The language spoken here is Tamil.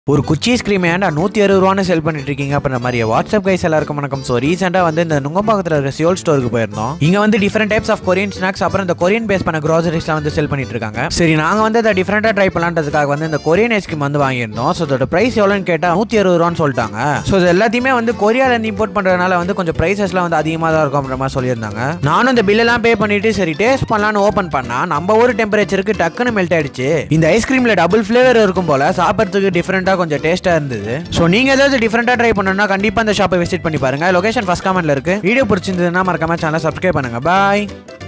ஒரு குச்சி ஐஸ்கிரீம் ஏன்டா நூற்றி அறுபது ரூபான்னு செல் பண்ணிட்டு இருக்கீங்க அப்படின்ற மாதிரி வாட்ஸ்அப் கைஸ் எல்லாருக்கும் வணக்கம் ஸோ ரீசெண்டாக வந்து இந்த நுங்கம்பாக்கத்தில் இருக்கிற சியோல் ஸ்டோருக்கு போயிருந்தோம் இங்கே வந்து different types of Korean snacks அப்புறம் இந்த கொரியன் பேஸ் பண்ண க்ராசரிஸ்லாம் வந்து செல் பண்ணிட்டு இருக்காங்க சரி நாங்கள் வந்து அதை டிஃப்ரெண்ட்டாக ட்ரை பண்ணலான்றதுக்காக வந்து இந்த கொரியன் ஐஸ்கிரீம் வந்து வாங்கியிருந்தோம் ஸோ அதோட ப்ரைஸ் எவ்வளோன்னு கேட்டால் நூற்றி அறுபது ரூபான்னு சொல்லிட்டாங்க ஸோ இது எல்லாத்தையுமே வந்து கொரியாலேருந்து இம்போர்ட் பண்ணுறதுனால வந்து கொஞ்சம் ப்ரைஸஸ்லாம் வந்து அதிகமாக தான் இருக்கும் அப்படின்ற மாதிரி சொல்லியிருந்தாங்க நானும் இந்த பில்லெல்லாம் பே பண்ணிட்டு சரி டேஸ்ட் பண்ணலான்னு ஓப்பன் பண்ணா நம்ம ஊர் டெம்பரேச்சருக்கு டக்குன்னு மெல்ட் ஆயிடுச்சு இந்த ஐஸ்கிரீமில் டபுள் ஃப்ளேவர் இருக்கும் போல சாப்பிட்றதுக்கு டிஃப்ரெண்ட்டாக கொஞ்சம் டேஸ்ட்டாக இருந்தது ஸோ நீங்கள் ஏதாவது டிஃப்ரெண்ட்டாக ட்ரை பண்ணணும்னா கண்டிப்பாக இந்த ஷாப்பை விசிட் பண்ணி பாருங்க லொகேஷன் ஃபஸ்ட் கமெண்ட்ல இருக்கு வீடியோ பிடிச்சிருந்ததுன்னா மறக்காம சேனலை சப்ஸ்கிரைப் பண்ணுங்க பாய்